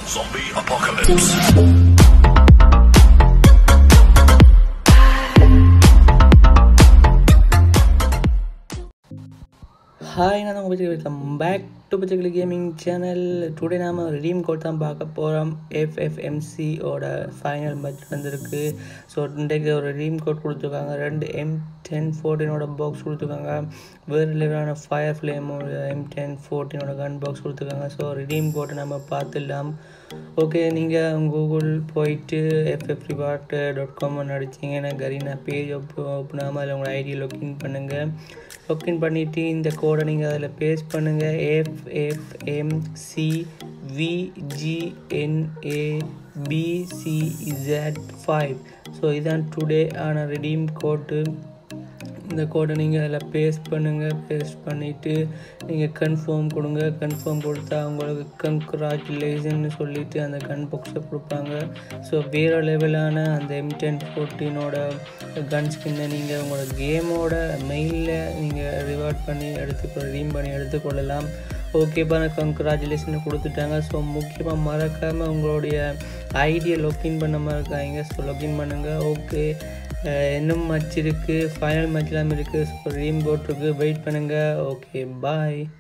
Zombie apocalypse. Hi நான் உங்கள் பச்சை வெல்கம் பேக் டு பச்சைக்கிளி கேமிங் சேனல் டுடே நாம் ரீம் கோட் தான் பார்க்க போகிறோம் எஃப்எஃப்எம்சியோட ஃபைனல் மேட்ச் வந்திருக்கு ஸோ இன்றைக்கு ஒரு ரீம் கோட் கொடுத்துருக்காங்க ரெண்டு எம் டென் ஃபோர்டீனோட பாக்ஸ் கொடுத்துருக்காங்க வேறு லெவலான ஃபயர் ஃப்ளேமோட எம் டென் ஃபோர்டீனோட கன் பாக்ஸ் கொடுத்துருக்காங்க ஸோ ரீம் கோட்டை நம்ம பார்த்துடலாம் ஓகே நீங்கள் கூகுள் போயிட்டு எஃப்எஃப் ரிவார்ட் டாட் காம் அடிச்சிங்கன்னா கரீனா பேஜ் ஓப்பன் ஆகாமல் அதில் உங்களோட ஐடி லொக்கின் பண்ணுங்கள் லொக்கின் பண்ணிவிட்டு இந்த கோடை நீங்கள் அதில் பேஸ்ட் பண்ணுங்கள் FFMC VGNA PCZ five so இதான் டுடே ஆன ரெடீம் கோட்டு இந்த கோடை நீங்கள் அதில் பேஸ்ட் பண்ணுங்கள் பேஸ்ட் பண்ணிவிட்டு நீங்கள் கன்ஃபார்ம் கொடுங்க கன்ஃபார்ம் கொடுத்தா உங்களுக்கு கங்க்ராச்சுலேஷன் சொல்லிவிட்டு அந்த கன் பாக்ஸை கொடுப்பாங்க ஸோ வேறு லெவலான அந்த எம் டென் ஃபோர்டீனோட கன் ஸ்கின்னை நீங்கள் உங்களோட கேமோட மெயிலில் நீங்கள் ரிவார்ட் பண்ணி எடுத்துக்கொள்ள ரீம் பண்ணி எடுத்துக்கொள்ளலாம் ஓகேப்பா கங்க்ராச்சுலேஷன் கொடுத்துட்டாங்க ஸோ முக்கியமாக மறக்காமல் உங்களுடைய ஐடியை லொக்கின் பண்ண மறக்காதீங்க ஸோ லொக்கின் பண்ணுங்கள் ஓகே இன்னும் மேட்ச் இருக்குது ஃபைனல் மேட்ச்லாம் இருக்குது ஸோ ரீம் போட்டிருக்கு வெயிட் பண்ணுங்கள் ஓகே பாய்